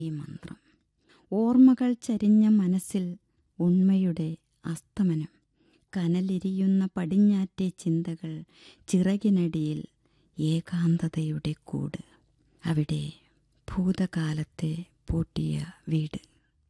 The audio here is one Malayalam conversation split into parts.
ഈ മന്ത്രം ഓർമ്മകൾ ചരിഞ്ഞ മനസ്സിൽ ഉണ്മയുടെ അസ്തമനം കനലെരിയുന്ന പടിഞ്ഞാറ്റെ ചിന്തകൾ ചിറകിനടിയിൽ ഏകാന്തതയുടെ കൂട് അവിടെ ഭൂതകാലത്തെ പൂട്ടിയ വീട്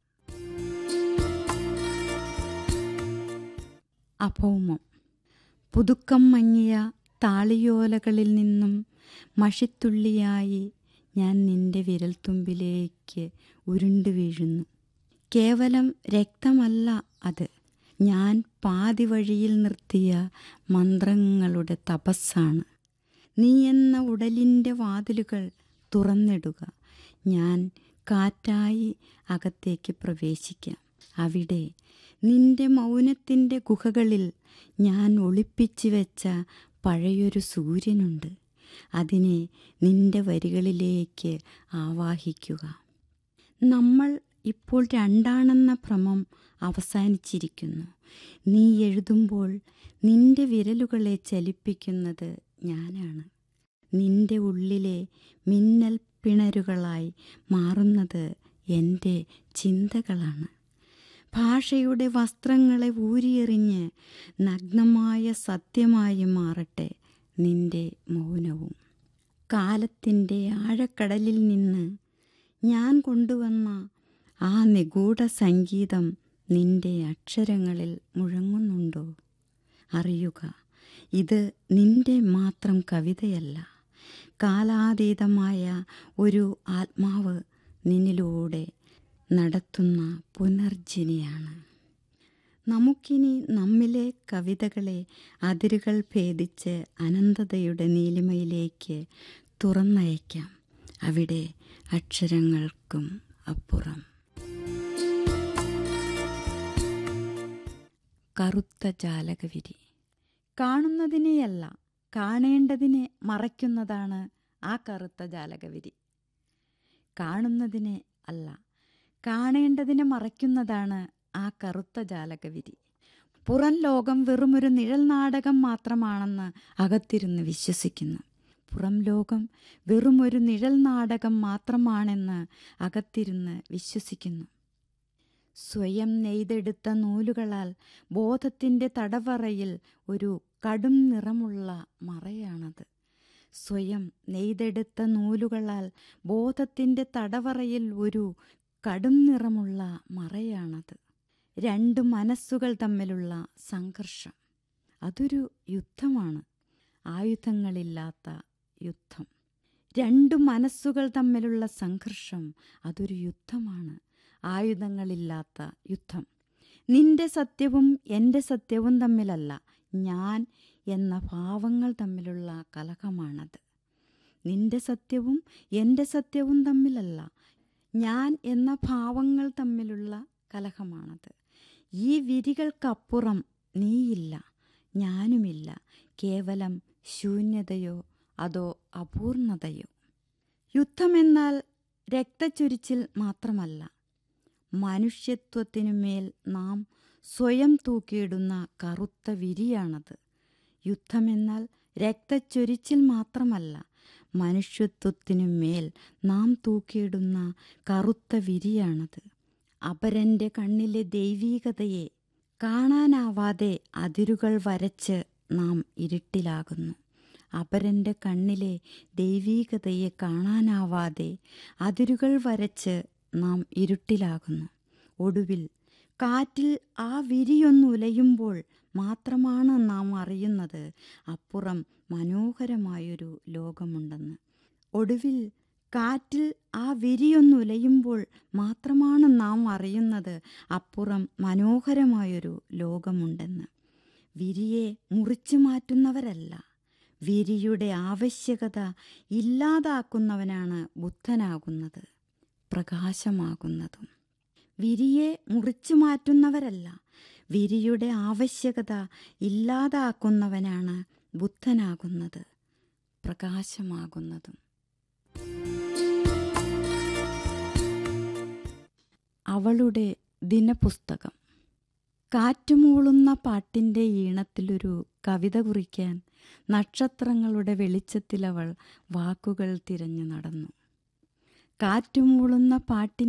അഭൗമം പുതുക്കം മങ്ങിയ താളിയോലകളിൽ നിന്നും മഷിത്തുള്ളിയായി ഞാൻ നിന്റെ വിരൽത്തുമ്പിലേക്ക് ഉരുണ്ടു വീഴുന്നു കേവലം രക്തമല്ല അത് ഞാൻ പാതി വഴിയിൽ നിർത്തിയ മന്ത്രങ്ങളുടെ തപസ്സാണ് നീ എന്ന ഉടലിൻ്റെ വാതിലുകൾ തുറന്നിടുക ഞാൻ കാറ്റായി അകത്തേക്ക് പ്രവേശിക്കാം അവിടെ നിന്റെ മൗനത്തിൻ്റെ ഗുഹകളിൽ ഞാൻ ഒളിപ്പിച്ചു വെച്ച പഴയൊരു സൂര്യനുണ്ട് അതിനെ നിന്റെ വരികളിലേക്ക് ആവാഹിക്കുക നമ്മൾ ഇപ്പോൾ രണ്ടാണെന്ന ഭ്രമം അവസാനിച്ചിരിക്കുന്നു നീ എഴുതുമ്പോൾ നിന്റെ വിരലുകളെ ചലിപ്പിക്കുന്നത് ഞാനാണ് നിന്റെ ഉള്ളിലെ മിന്നൽ പിണരുകളായി മാറുന്നത് എൻ്റെ ചിന്തകളാണ് ഭാഷയുടെ വസ്ത്രങ്ങളെ ഊരിയെറിഞ്ഞ് നഗ്നമായ സത്യമായി മാറട്ടെ നിന്റെ മൗനവും കാലത്തിൻ്റെ ആഴക്കടലിൽ നിന്ന് ഞാൻ കൊണ്ടുവന്ന ആ നിഗൂഢ സംഗീതം നിന്റെ അക്ഷരങ്ങളിൽ മുഴങ്ങുന്നുണ്ടോ അറിയുക ഇത് നിന്റെ മാത്രം കവിതയല്ല കാലാതീതമായ ഒരു ആത്മാവ് നിന്നിലൂടെ നടത്തുന്ന പുനർജനിയാണ് നമുക്കിനി നമ്മിലെ കവിതകളെ അതിരുകൾ ഭേദിച്ച് അനന്തതയുടെ നീലിമയിലേക്ക് തുറന്നയക്കാം അവിടെ അക്ഷരങ്ങൾക്കും അപ്പുറം കറുത്ത ജാലകവിരി കാണുന്നതിനെയല്ല കാണേണ്ടതിനെ മറയ്ക്കുന്നതാണ് ആ കറുത്ത ജാലകവിരി കാണുന്നതിനെ അല്ല കാണേണ്ടതിനെ മറയ്ക്കുന്നതാണ് ആ കറുത്ത ജാലകവിരി പുറം ലോകം വെറുമൊരു നിഴൽ നാടകം മാത്രമാണെന്ന് അകത്തിരുന്ന് വിശ്വസിക്കുന്നു പുറം ലോകം വെറുമൊരു നിഴൽ നാടകം മാത്രമാണെന്ന് അകത്തിരുന്ന് വിശ്വസിക്കുന്നു സ്വയം നെയ്തെടുത്ത നൂലുകളാൽ ബോധത്തിൻ്റെ തടവറയിൽ ഒരു കടും നിറമുള്ള മറയാണത് സ്വയം നെയ്തെടുത്ത നൂലുകളാൽ ബോധത്തിൻ്റെ തടവറയിൽ ഒരു കടും നിറമുള്ള മറയാണത് രണ്ട് മനസ്സുകൾ തമ്മിലുള്ള സംഘർഷം അതൊരു യുദ്ധമാണ് ആയുധങ്ങളില്ലാത്ത യുദ്ധം രണ്ടു മനസ്സുകൾ തമ്മിലുള്ള സംഘർഷം അതൊരു യുദ്ധമാണ് ആയുധങ്ങളില്ലാത്ത യുദ്ധം നിന്റെ സത്യവും എൻ്റെ സത്യവും തമ്മിലല്ല ഞാൻ എന്ന ഭാവങ്ങൾ തമ്മിലുള്ള കലഹമാണത് നിന്റെ സത്യവും എൻ്റെ സത്യവും തമ്മിലല്ല ഞാൻ എന്ന ഭാവങ്ങൾ തമ്മിലുള്ള കലഹമാണത് ഈ വിരികൾക്കപ്പുറം നീയില്ല ഞാനുമില്ല കേവലം ശൂന്യതയോ അതോ അപൂർണതയോ യുദ്ധമെന്നാൽ രക്തച്ചൊരിച്ചിൽ മാത്രമല്ല മനുഷ്യത്വത്തിനുമേൽ നാം സ്വയം തൂക്കിയിടുന്ന കറുത്ത വിരിയാണത് യുദ്ധമെന്നാൽ രക്തച്ചൊരിച്ചിൽ മാത്രമല്ല മനുഷ്യത്വത്തിനുമേൽ നാം തൂക്കിയിടുന്ന കറുത്ത വിരിയാണത് അപരൻ്റെ കണ്ണിലെ ദൈവീകതയെ കാണാനാവാതെ അതിരുകൾ വരച്ച് നാം ഇരുട്ടിലാകുന്നു അപരൻ്റെ കണ്ണിലെ ദൈവീകതയെ കാണാനാവാതെ അതിരുകൾ വരച്ച് നാം ഇരുട്ടിലാകുന്നു ഒടുവിൽ കാറ്റിൽ ആ വിരിയൊന്നുലയുമ്പോൾ മാത്രമാണ് നാം അറിയുന്നത് അപ്പുറം മനോഹരമായൊരു ലോകമുണ്ടെന്ന് ഒടുവിൽ കാറ്റിൽ ആ വിരിയൊന്നുലയുമ്പോൾ മാത്രമാണ് നാം അറിയുന്നത് അപ്പുറം മനോഹരമായൊരു ലോകമുണ്ടെന്ന് വിരിയെ മുറിച്ചു മാറ്റുന്നവരല്ല വിരിയുടെ ആവശ്യകത ഇല്ലാതാക്കുന്നവനാണ് ബുദ്ധനാകുന്നത് പ്രകാശമാകുന്നതും വിരിയെ മുറിച്ചു മാറ്റുന്നവരല്ല വിരിയുടെ ആവശ്യകത ഇല്ലാതാക്കുന്നവനാണ് ബുദ്ധനാകുന്നത് പ്രകാശമാകുന്നതും അവളുടെ ദിനപുസ്തകം കാറ്റുമൂളുന്ന പാട്ടിൻ്റെ ഈണത്തിലൊരു കവിത കുറിക്കാൻ നക്ഷത്രങ്ങളുടെ വെളിച്ചത്തിലവൾ വാക്കുകൾ തിരഞ്ഞു നടന്നു കാറ്റുമൂളുന്ന പാട്ടിൻ